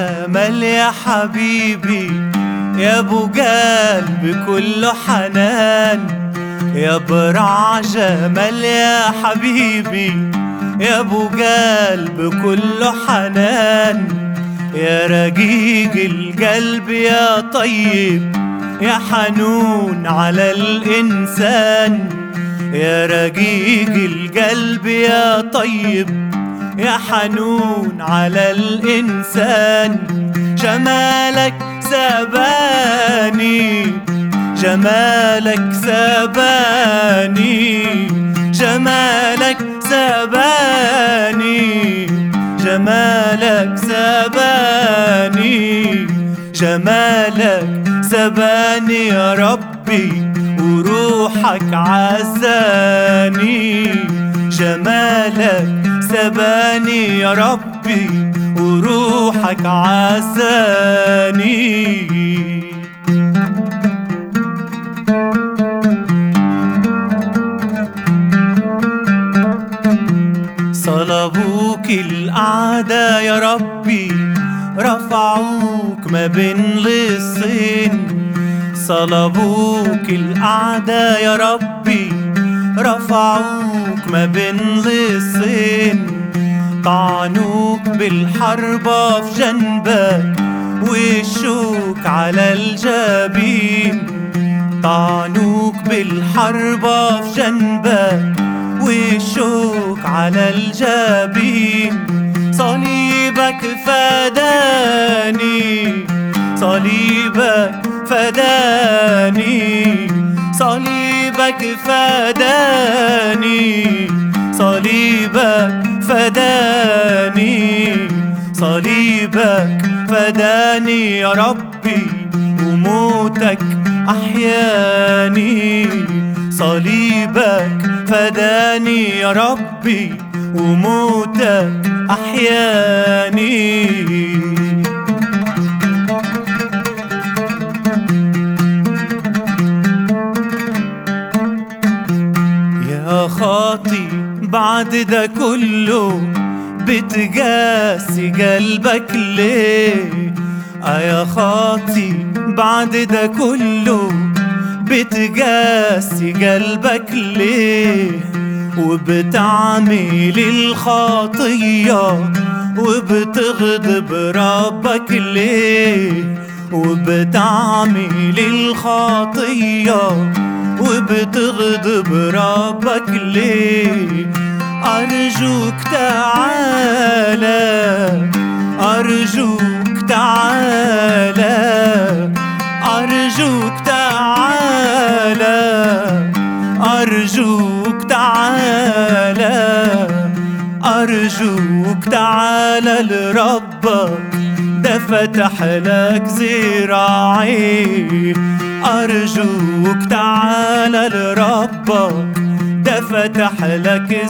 جمال يا حبيبي يا ابو قلب كله حنان يا برع جمال يا حبيبي يا ابو قلب كله حنان يا رقيق القلب يا طيب يا حنون على الإنسان يا رقيق القلب يا طيب يا حنون على الإنسان جمالك سباني جمالك سباني جمالك سباني جمالك سباني جمالك سباني يا ربي وروحك عزاني جمالك سباني يا ربي وروحك عزاني صلبوك الأعداء يا ربي رفعوك ما بين للصين صلبوك الأعداء يا ربي رفعوك ما بين للصين طعنوك بالحربة في جنبك والشوك على الجبين طعنوك بالحربة في جنبك والشوك على الجبين صليبك فداني صليبك فداني صليبك فداني صليبك فداني صليبك فداني يا ربي وموتك أحياني صليبك فداني يا ربي وموتك أحياني يا خاطي بعد ده كله بتقاسي قلبك ليه آه يا خاطي بعد ده كله بتقاسي قلبك ليه وبتعمل الخطية وبتغضب ربك ليه وبتعمل الخطية وبتغضب ربك ليه أرجوك تعالى أرجوك تعالى أرجوك تعالى أرجوك تعالى أرجوك تعالى لربك ده فتح لك ذراعي أرجوك تعالى لربك ده فتح لك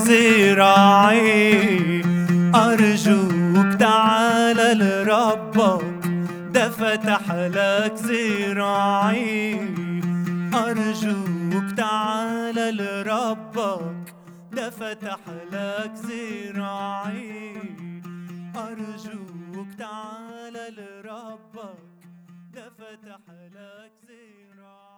ذراعي أرجوك تعالى لربك ده فتح لك ذراعي أرجوك تعالى لربك ده فتح لك ذراعي أرجوك تعالى لربك ده فتح لك ذراعي